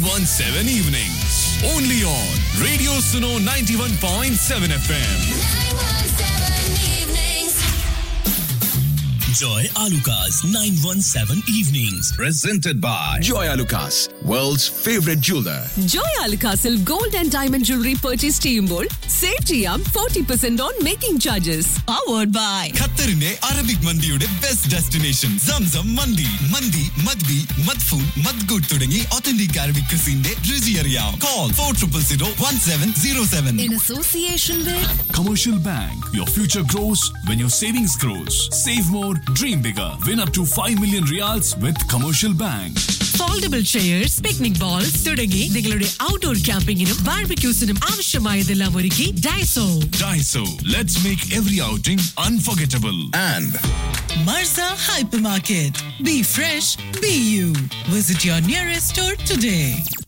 917 evenings. Only on Radio Suno 91.7 FM. Joy Alukas 917 Evenings. Presented by Joy Lucas, world's favorite jeweler. Joy അൽക്കാസിൽ gold and diamond jewellery purchase ചെയ്യുമ്പോൾ save ചെയ്യാം forty percent on making charges powered by ഖത്തറിന്റെ Arabic മന്തിയുടെ best destination സംസം മന്തി മന്തി മദ്ബി മദ്ഫൂൺ മദ്ഗുഡ് തുടങ്ങി ഒത്തന്റിക് അറബിക് ക്രിസിന്റെ രുചി അറിയാം call four triple zero one seven zero seven in association with Commercial Bank. Your future grows when your savings grows. Save more, dream bigger. Win up to 5 million reals with Commercial Bank. Foldable chairs picnic bowls തുടങ്ങി നിങ്ങളുടെ outdoor ക്യാമ്പിങ്ങിനും ബാർബിക്യൂസിനും ആവശ്യമായതെല്ലാം ഒരുക്കി Daiso Daiso. Let's make every outing unforgettable. And മർസ hyper market be fresh be you visit your nearest store today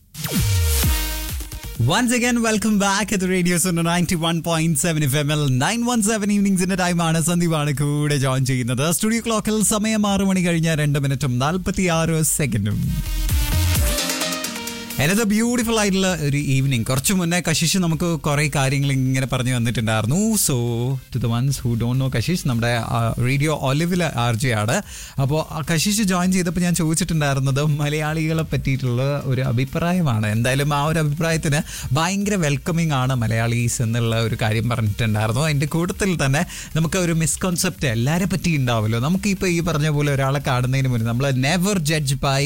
Once again, welcome back at the Radio Suno 91.7 FM ൽ 917 ഈവനിങ്സിന്റെ ടൈമാണ് സന്ദീപാണ് കൂടെ ജോയിൻ ചെയ്യുന്നത് സ്റ്റുഡിയോ ക്ലോക്കിൽ സമയം ആറ് മണി കഴിഞ്ഞ രണ്ട് മിനിറ്റും നാൽപ്പത്തി ആറ് സെക്കൻഡും എന്നത് ബ്യൂട്ടിഫുൾ ആയിട്ടുള്ള ഒരു ഈവനിങ് കുറച്ച് മുന്നേ കശിഷ് നമുക്ക് കുറേ കാര്യങ്ങൾ ഇങ്ങനെ പറഞ്ഞു വന്നിട്ടുണ്ടായിരുന്നു so to the ones who don't know Kashish നമ്മുടെ റേഡിയോ ഒലിവിലെ ആർ ജെ ആണ് അപ്പോൾ കശിഷ് ജോയിൻ ചെയ്തപ്പോൾ ഞാൻ ചോദിച്ചിട്ടുണ്ടായിരുന്നത് മലയാളികളെ പറ്റിയിട്ടുള്ള ഒരു അഭിപ്രായമാണ് എന്തായാലും ആ ഒരു അഭിപ്രായത്തിന് ഭയങ്കര വെൽക്കമിങ് ആണ് മലയാളീസ് എന്നുള്ള ഒരു കാര്യം പറഞ്ഞിട്ടുണ്ടായിരുന്നു അതിൻ്റെ കൂട്ടത്തിൽ തന്നെ നമുക്ക് ഒരു മിസ്കോൺസെപ്റ്റ് എല്ലാവരെ പറ്റി ഉണ്ടാവുമല്ലോ നമുക്കിപ്പോൾ ഈ പറഞ്ഞ പോലെ ഒരാളെ കാണുന്നതിന് മുന്നേ നമ്മൾ never judge by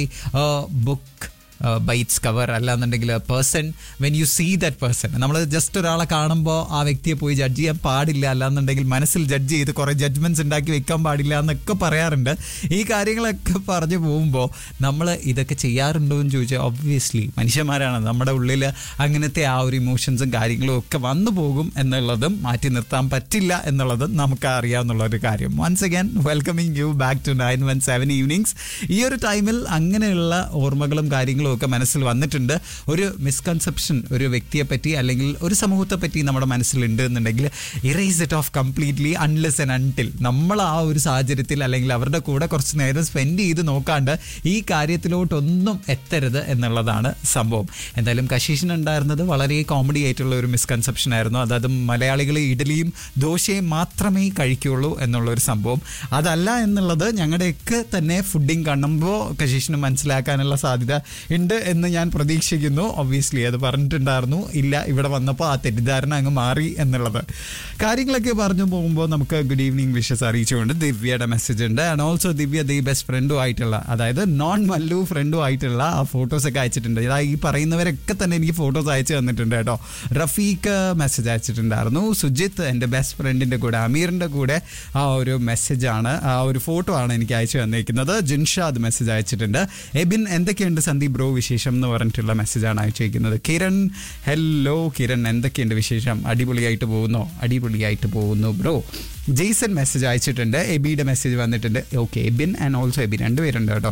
book by its cover അല്ലാന്നുണ്ടെങ്കിൽ person when you see that person നമ്മൾ ജസ്റ്റ് ഒരാളെ കാണുമ്പോൾ ആ വ്യക്തിയെ പോയി ജഡ്ജ് ചെയ്യാൻ പാടില്ല അല്ലാന്നുണ്ടെങ്കിൽ മനസ്സിൽ ജഡ്ജ് ചെയ്ത് കുറേ ജഡ്ജ്മെൻറ്റ്സ് ഉണ്ടാക്കി വെക്കാൻ പാടില്ല എന്നൊക്കെ പറയാറുണ്ട് ഈ കാര്യങ്ങളൊക്കെ പറഞ്ഞു പോകുമ്പോൾ നമ്മൾ ഇതൊക്കെ ചെയ്യാറുണ്ടോ എന്ന് ചോദിച്ചാൽ ഒബ്വിയസ്ലി മനുഷ്യന്മാരാണ് നമ്മുടെ ഉള്ളിൽ അങ്ങനത്തെ ആ ഒരു ഇമോഷൻസും കാര്യങ്ങളും ഒക്കെ വന്നു പോകും എന്നുള്ളതും മാറ്റി നിർത്താൻ പറ്റില്ല എന്നുള്ളതും നമുക്ക് അറിയാവുന്ന ഒരു കാര്യം once again welcoming you back to nine one seven evenings ഈ ഒരു ടൈമിൽ അങ്ങനെയുള്ള ഓർമ്മകളും കാര്യങ്ങളും ഒക്കെ മനസ്സിൽ വന്നിട്ടുണ്ട് ഒരു മിസ്കൺസെപ്ഷൻ ഒരു വ്യക്തിയെ പറ്റി അല്ലെങ്കിൽ ഒരു സമൂഹത്തെ പറ്റി നമ്മുടെ മനസ്സിലുണ്ട് എന്നുണ്ടെങ്കിൽ erase it off completely unless and until നമ്മൾ ആ ഒരു സാഹചര്യത്തിൽ അല്ലെങ്കിൽ അവരുടെ കൂടെ കുറച്ച് നേരം സ്പെൻഡ് ചെയ്ത് നോക്കാണ്ട് ഈ കാര്യത്തിലോട്ടൊന്നും എത്തരുത് എന്നുള്ളതാണ് സംഭവം എന്തായാലും കശീഷിന് ഉണ്ടായിരുന്നത് വളരെ കോമഡി ആയിട്ടുള്ള ഒരു മിസ്കൺസെപ്ഷൻ ആയിരുന്നു അതായത് മലയാളികൾ ഇഡലിയും ദോശയും മാത്രമേ കഴിക്കുകയുള്ളൂ എന്നുള്ളൊരു സംഭവം അതല്ല എന്നുള്ളത് ഞങ്ങളുടെയൊക്കെ തന്നെ ഫുഡിങ് കാണുമ്പോൾ കശീഷിന് മനസ്സിലാക്കാനുള്ള സാധ്യത ഉണ്ട് എന്ന് ഞാൻ പ്രതീക്ഷിക്കുന്നു ഒബ്വിയസ്ലി അത് പറഞ്ഞിട്ടുണ്ടായിരുന്നു ഇല്ല ഇവിടെ വന്നപ്പോൾ ആ തെറ്റിദ്ധാരണ അങ്ങ് മാറി എന്നുള്ളത് കാര്യങ്ങളൊക്കെ പറഞ്ഞു പോകുമ്പോൾ നമുക്ക് ഗുഡ് ഈവനിങ് വിഷസ് അറിയിച്ചുകൊണ്ട് ദിവ്യയുടെ മെസ്സേജ് ഉണ്ട് and also Divya the best ഫ്രണ്ടും ആയിട്ടുള്ള അതായത് നോൺ മല്ലു ഫ്രണ്ടും ആയിട്ടുള്ള ആ ഫോട്ടോസ് ഒക്കെ അയച്ചിട്ടുണ്ട് ഇതാ ഈ പറയുന്നവരൊക്കെ തന്നെ എനിക്ക് ഫോട്ടോസ് അയച്ചു തന്നിട്ടുണ്ട് കേട്ടോ റഫീഖ് മെസ്സേജ് അയച്ചിട്ടുണ്ടായിരുന്നു സുജിത്ത് എൻ്റെ ബെസ്റ്റ് ഫ്രണ്ടിൻ്റെ കൂടെ അമീറിൻ്റെ കൂടെ ആ ഒരു മെസ്സേജാണ് ആ ഒരു ഫോട്ടോ ആണ് എനിക്ക് അയച്ചു തന്നിരിക്കുന്നത് ജിൻഷാദ് മെസ്സേജ് അയച്ചിട്ടുണ്ട് എബിൻ എന്തൊക്കെയുണ്ട് സന്ദീപ് ബ്രോ വിശേഷം എന്ന് പറഞ്ഞിട്ടുള്ള മെസ്സേജാണ് അയച്ചിരിക്കുന്നത് കിരൺ ഹലോ കിരൺ എന്തൊക്കെയുണ്ട് വിശേഷം അടിപൊളിയായിട്ട് പോകുന്നോ അടിപൊളിയായിട്ട് പോകുന്നു ബ്രോ ജെയ്സൺ മെസ്സേജ് അയച്ചിട്ടുണ്ട് എബിയുടെ മെസ്സേജ് വന്നിട്ടുണ്ട് okay Abin and also Abin രണ്ടുപേരുണ്ട് കേട്ടോ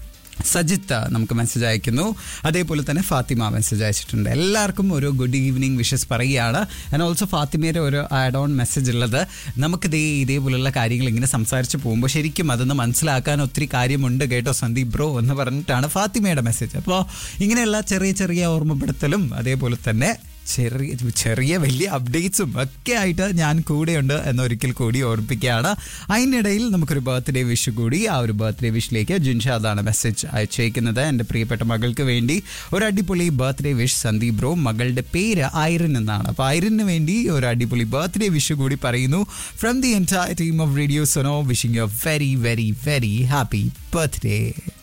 സജിത്ത് നമുക്ക് മെസ്സേജ് അയക്കുന്നു അതേപോലെ തന്നെ ഫാത്തിമ മെസ്സേജ് അയച്ചിട്ടുണ്ട് എല്ലാവർക്കും ഒരു ഗുഡ് ഈവനിങ് വിഷസ് പറയുകയാണ് ആൻഡ് ഓൾസോ ഫാത്തിമയുടെ ഒരു ആഡ് ഓൺ മെസ്സേജ് ഉള്ളത് നമുക്ക് ഇതേ ഇതേപോലുള്ള കാര്യങ്ങൾ ഇങ്ങനെ സംസാരിച്ച് പോകുമ്പോൾ ശരിക്കും അതൊന്ന് മനസ്സിലാക്കാൻ ഒത്തിരി കാര്യമുണ്ട് കേട്ടോ സന്ദീപ് ബ്രോ എന്ന് പറഞ്ഞിട്ടാണ് ഫാത്തിമയുടെ മെസ്സേജ് അപ്പോൾ ഇങ്ങനെയുള്ള ചെറിയ ചെറിയ ഓർമ്മപ്പെടുത്തലും അതേപോലെ തന്നെ ചെറിയ ചെറിയ വലിയ അപ്ഡേറ്റ്സും ഒക്കെ ആയിട്ട് ഞാൻ കൂടെയുണ്ട് എന്നൊരിക്കൽ കൂടി ഓർപ്പിക്കുകയാണ് അതിനിടയിൽ നമുക്കൊരു ബർത്ത്ഡേ വിഷ് കൂടി ആ ഒരു ബർത്ത്ഡേ വിഷിലേക്ക് ജിൻഷാദാണ് മെസ്സേജ് അയച്ചേക്കുന്നത് എൻ്റെ പ്രിയപ്പെട്ട മകൾക്ക് വേണ്ടി ഒരു അടിപൊളി ബർത്ത്ഡേ വിഷ് സന്ദീപ് ബ്രോ മകളുടെ പേര് ഐറിൻ എന്നാണ് അപ്പോൾ ഐറിന് വേണ്ടി ഒരു അടിപൊളി ബർത്ത്ഡേ വിഷ് കൂടി പറയുന്നു from the entire team of radio Sono wishing you very very very happy birthday